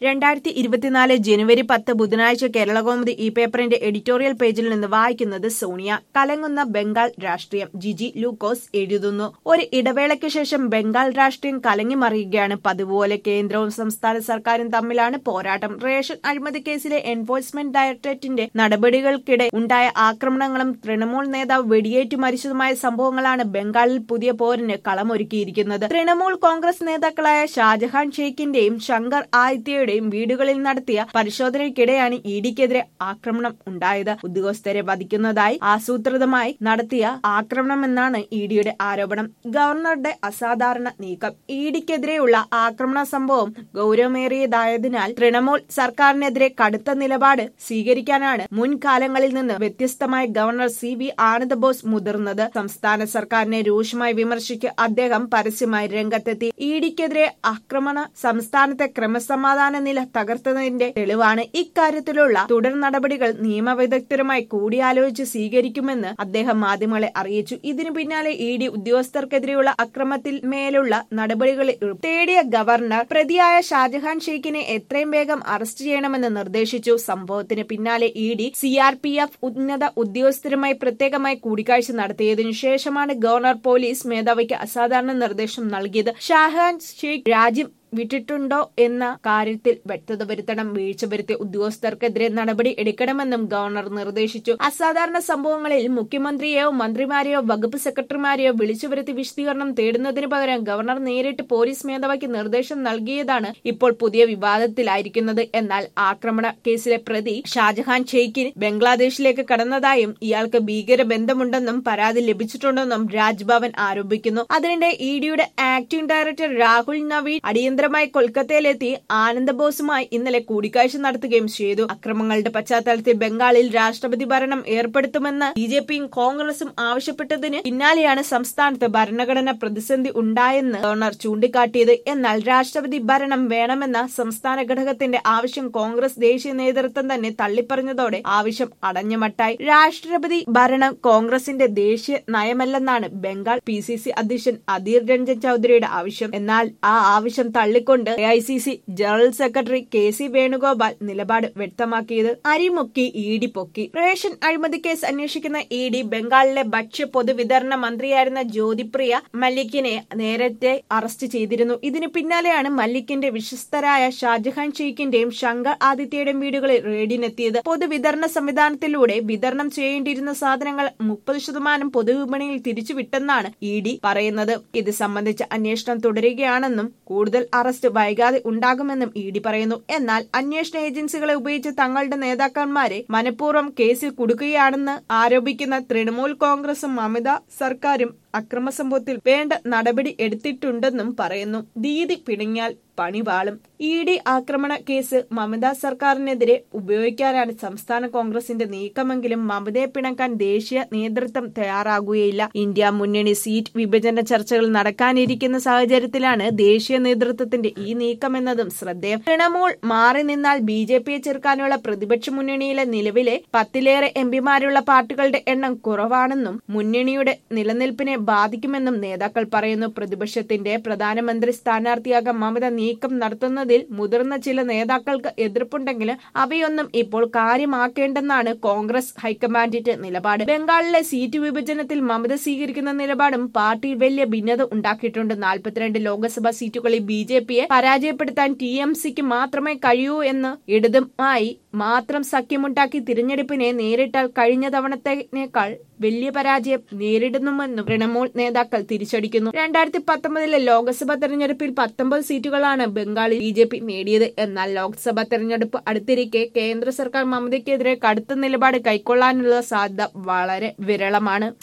രണ്ടായിരത്തി ഇരുപത്തിനാല് ജനുവരി പത്ത് ബുധനാഴ്ച കേരളകൗമുദി ഈ പേപ്പറിന്റെ എഡിറ്റോറിയൽ പേജിൽ നിന്ന് വായിക്കുന്നത് സോണിയ കലങ്ങുന്ന ബംഗാൾ രാഷ്ട്രീയം ജിജി ലൂക്കോസ് എഴുതുന്നു ഒരു ഇടവേളയ്ക്ക് ശേഷം ബംഗാൾ രാഷ്ട്രീയം കലങ്ങി മറിയുകയാണ് പതിവുപോലെ കേന്ദ്രവും സംസ്ഥാന സർക്കാരും തമ്മിലാണ് പോരാട്ടം റേഷൻ അഴിമതി കേസിലെ എൻഫോഴ്സ്മെന്റ് ഡയറക്ടറേറ്റിന്റെ നടപടികൾക്കിടെ ഉണ്ടായ ആക്രമണങ്ങളും തൃണമൂൽ നേതാവ് വെടിയേറ്റു മരിച്ചതുമായ സംഭവങ്ങളാണ് ബംഗാളിൽ പുതിയ പോരിന് കളമൊരുക്കിയിരിക്കുന്നത് തൃണമൂൽ കോൺഗ്രസ് നേതാക്കളായ ഷാജഹാൻ ഷെയ്ഖിന്റെയും ശങ്കർ ആദിത്യയുടെയും വീടുകളിൽ നടത്തിയ പരിശോധനയ്ക്കിടെയാണ് ഇഡിക്കെതിരെ ആക്രമണം ഉണ്ടായത് ഉദ്യോഗസ്ഥരെ വധിക്കുന്നതായി ആസൂത്രിതമായി നടത്തിയ ആക്രമണമെന്നാണ് ഇഡിയുടെ ആരോപണം ഗവർണറുടെ അസാധാരണ നീക്കം ഇഡിക്കെതിരെയുള്ള ആക്രമണ സംഭവം ഗൌരവമേറിയതായതിനാൽ തൃണമൂൽ സർക്കാരിനെതിരെ കടുത്ത നിലപാട് സ്വീകരിക്കാനാണ് മുൻകാലങ്ങളിൽ നിന്ന് വ്യത്യസ്തമായി ഗവർണർ സി വി ആനന്ദബോസ് മുതിർന്നത് സംസ്ഥാന സർക്കാരിനെ രൂക്ഷമായി വിമർശിച്ച് അദ്ദേഹം പരസ്യമായി രംഗത്തെത്തി ഇഡിക്കെതിരെ ആക്രമണ സംസ്ഥാനത്തെ ക്രമസമാധാന നില തകർത്തതിന്റെ തെളിവാണ് ഇക്കാര്യത്തിലുള്ള തുടർ നടപടികൾ നിയമവിദഗ്ധരുമായി കൂടിയാലോചിച്ച് സ്വീകരിക്കുമെന്ന് അദ്ദേഹം മാധ്യമങ്ങളെ അറിയിച്ചു ഇതിനു പിന്നാലെ ഇ ഡി ഉദ്യോഗസ്ഥർക്കെതിരെയുള്ള അക്രമത്തിൽ മേലുള്ള നടപടികളിൽ തേടിയ ഗവർണർ പ്രതിയായ ഷാജഹാൻ ഷെയ്ഖിനെ എത്രയും വേഗം അറസ്റ്റ് ചെയ്യണമെന്ന് നിർദ്ദേശിച്ചു സംഭവത്തിന് പിന്നാലെ E D C R P F ഉന്നത ഉദ്യോഗസ്ഥരുമായി പ്രത്യേകമായി കൂടിക്കാഴ്ച നടത്തിയതിനു ശേഷമാണ് ഗവർണർ പോലീസ് മേധാവിക്ക് അസാധാരണ നിർദ്ദേശം നൽകിയത് ഷാജഹാൻ ഷെയ്ഖ് രാജ്യം വിട്ടിട്ടുണ്ടോ എന്ന കാര്യത്തിൽ വ്യക്തത വരുത്തണം വീഴ്ച വരുത്തിയ ഉദ്യോഗസ്ഥർക്കെതിരെ നടപടി എടുക്കണമെന്നും ഗവർണർ നിർദ്ദേശിച്ചു അസാധാരണ സംഭവങ്ങളിൽ മുഖ്യമന്ത്രിയെയോ മന്ത്രിമാരെയോ വകുപ്പ് സെക്രട്ടറിമാരെയോ വിളിച്ചു വരുത്തി വിശദീകരണം തേടുന്നതിന് പകരം ഗവർണർ നേരിട്ട് പോലീസ് മേധാവിക്ക് നിർദ്ദേശം നൽകിയതാണ് ഇപ്പോൾ പുതിയ വിവാദത്തിലായിരിക്കുന്നത് എന്നാൽ ആക്രമണ കേസിലെ പ്രതി ഷാജഹാൻ ഷെയ്ഖിൻ ബംഗ്ലാദേശിലേക്ക് കടന്നതായും ഇയാൾക്ക് ഭീകര ബന്ധമുണ്ടെന്നും പരാതി ലഭിച്ചിട്ടുണ്ടെന്നും രാജ്ഭവൻ ആരോപിക്കുന്നു അതിനിടെ ഇ ഡിയുടെ ആക്ടിംഗ് ഡയറക്ടർ രാഹുൽ നവീൻ അടിയന്തരമായി കൊൽക്കത്തയിലെത്തി ആനന്ദബോസുമായി ഇന്നലെ കൂടിക്കാഴ്ച നടത്തുകയും ചെയ്തു അക്രമങ്ങളുടെ പശ്ചാത്തലത്തിൽ ബംഗാളിൽ രാഷ്ട്രപതി ഭരണം ഏർപ്പെടുത്തുമെന്ന് ബി ജെ പിയും കോൺഗ്രസും ആവശ്യപ്പെട്ടതിന് പിന്നാലെയാണ് സംസ്ഥാനത്ത് ഭരണഘടന പ്രതിസന്ധി ഉണ്ടായെന്ന് ഗവർണർ ചൂണ്ടിക്കാട്ടിയത് എന്നാൽ രാഷ്ട്രപതി ഭരണം വേണമെന്ന സംസ്ഥാന ഘടകത്തിന്റെ ആവശ്യം കോൺഗ്രസ് ദേശീയ നേതൃത്വം തന്നെ തള്ളിപ്പറഞ്ഞതോടെ ആവശ്യം അടഞ്ഞമട്ടായി രാഷ്ട്രപതി ഭരണം കോൺഗ്രസിന്റെ ദേശീയ നയമല്ലെന്നാണ് ബംഗാൾ പി സി സി അധ്യക്ഷൻ അധീർ രഞ്ജൻ ചൌധരിയുടെ ആവശ്യം എന്നാൽ ആ ആവശ്യം തള്ളിക്കൊണ്ട് A I C C general secretary K C Venugopal നിലപാട് വ്യക്തമാക്കിയത് അരിമുക്കി ഇ ഡി പൊക്കി റേഷൻ അഴിമതി കേസ് അന്വേഷിക്കുന്ന ഇ ഡി ബംഗാളിലെ ഭക്ഷ്യ പൊതുവിതരണ മന്ത്രിയായിരുന്ന ജ്യോതിപ്രിയ മല്ലിക്കിനെ നേരത്തെ അറസ്റ്റ് ചെയ്തിരുന്നു ഇതിനു പിന്നാലെയാണ് മല്ലിക്കിന്റെ വിശ്വസ്തരായ ഷാജഹാൻ ഷെയ്ഖിന്റെയും ശങ്കർ ആദിത്യയുടെയും വീടുകളിൽ റെയ്ഡിനെത്തിയത് പൊതുവിതരണ സംവിധാനത്തിലൂടെ വിതരണം ചെയ്യേണ്ടിയിരുന്ന സാധനങ്ങൾ മുപ്പത് ശതമാനം പൊതുവിപണിയിൽ തിരിച്ചുവിട്ടെന്നാണ് ഇ ഡി പറയുന്നത് ഇത് സംബന്ധിച്ച അന്വേഷണം തുടരുകയാണെന്നും കൂടുതൽ അറസ്റ്റ് വൈകാതെ ഉണ്ടാകുമെന്നും ഇ ഡി പറയുന്നു എന്നാൽ അന്വേഷണ ഏജൻസികളെ ഉപയോഗിച്ച് തങ്ങളുടെ നേതാക്കന്മാരെ മനഃപൂർവ്വം കേസിൽ കുടുക്കുകയാണെന്ന് ആരോപിക്കുന്ന തൃണമൂൽ കോൺഗ്രസും മമത സർക്കാരും അക്രമ സംഭവത്തിൽ വേണ്ട നടപടി എടുത്തിട്ടുണ്ടെന്നും പറയുന്നു ദീദി പിണങ്ങിയാൽ പണിവാളും ഇ ഡി ആക്രമണ കേസ് മമതാ സർക്കാരിനെതിരെ ഉപയോഗിക്കാനാണ് സംസ്ഥാന കോൺഗ്രസിന്റെ നീക്കമെങ്കിലും മമതയെ പിണക്കാൻ ദേശീയ നേതൃത്വം തയ്യാറാകുകയില്ല ഇന്ത്യ മുന്നണി സീറ്റ് വിഭജന ചർച്ചകൾ നടക്കാനിരിക്കുന്ന സാഹചര്യത്തിലാണ് ദേശീയ നേതൃത്വത്തിന്റെ ഈ നീക്കമെന്നതും ശ്രദ്ധേയം തൃണമൂൽ മാറി നിന്നാൽ ബി ജെ പിയെ ചെറുക്കാനുള്ള പ്രതിപക്ഷ മുന്നണിയിലെ നിലവിലെ പത്തിലേറെ എംപിമാരുള്ള പാർട്ടികളുടെ എണ്ണം കുറവാണെന്നും മുന്നണിയുടെ നിലനിൽപ്പിനെ ബാധിക്കുമെന്നും നേതാക്കൾ പറയുന്നു പ്രതിപക്ഷത്തിന്റെ പ്രധാനമന്ത്രി സ്ഥാനാർത്ഥിയാകാൻ മമത നീക്കം നടത്തുന്നതിൽ മുതിർന്ന ചില നേതാക്കൾക്ക് എതിർപ്പുണ്ടെങ്കിലും അവയൊന്നും ഇപ്പോൾ കാര്യമാക്കേണ്ടെന്നാണ് കോൺഗ്രസ് ഹൈക്കമാൻഡിന്റെ നിലപാട് ബംഗാളിലെ സീറ്റ് വിഭജനത്തിൽ മമത സ്വീകരിക്കുന്ന നിലപാടും പാർട്ടിയിൽ വലിയ ഭിന്നത ഉണ്ടാക്കിയിട്ടുണ്ട് നാൽപ്പത്തിരണ്ട് ലോക്സഭാ സീറ്റുകളിൽ ബി ജെ പിയെ പരാജയപ്പെടുത്താൻ ടി എം സിക്ക് മാത്രമേ കഴിയൂ എന്ന് ഇടതുമായി മാത്രം സഖ്യമുണ്ടാക്കി തിരഞ്ഞെടുപ്പിനെ നേരിട്ടാൽ കഴിഞ്ഞ തവണത്തേക്കാൾ വലിയ പരാജയം നേരിടുന്നുവെന്നും തൃണമൂൽ നേതാക്കൾ തിരിച്ചടിക്കുന്നു രണ്ടായിരത്തി പത്തൊമ്പതിലെ ലോക്സഭാ തെരഞ്ഞെടുപ്പിൽ പത്തൊമ്പത് സീറ്റുകളാണ് ബംഗാളിൽ ബി ജെ പി നേടിയത് എന്നാൽ ലോക്സഭാ തെരഞ്ഞെടുപ്പ് അടുത്തിരിക്കെ കേന്ദ്ര സർക്കാർ മമതയ്ക്കെതിരെ കടുത്ത നിലപാട് കൈക്കൊള്ളാനുള്ള സാധ്യത വളരെ വിരളമാണ്